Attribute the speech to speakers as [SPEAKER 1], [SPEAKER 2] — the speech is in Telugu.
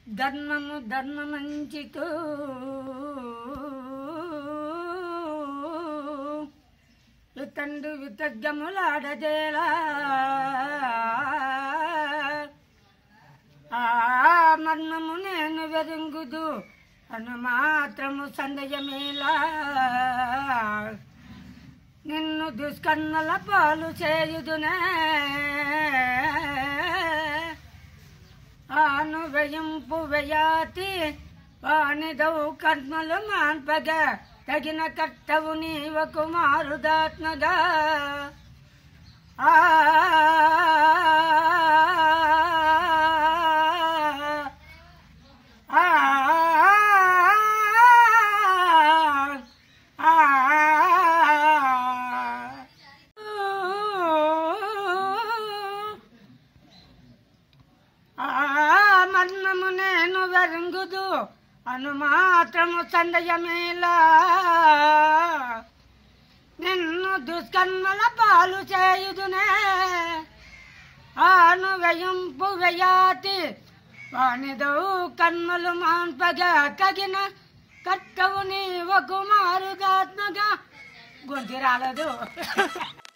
[SPEAKER 1] ధర్మము ధర్మమంచితో వితండు వితగ్గములాడజేలా ఆ మర్మము నేను వెరింగుదు అను మాత్రము సందేయమేలా నిన్ను దుష్కన్నల పాలు చేయుదునే ఆను వేయింపు వేయాతి వాణిదవు కర్మలు మాన్పగ తగిన కర్తవు నీవ కుమారుదాత్మగా ఆ ఆ ఆ మర్మము నేను వెరంగుదు అను మాత్రము సందయమేలా నిన్ను దుష్కర్మల పాలు చేయుదునే ఆను వెయింపు వెయాతి వానిదో కన్మలు మాన్పగా కగిన కట్టవు నీవ కుమారుగాత్మగా గొంతి రాలదు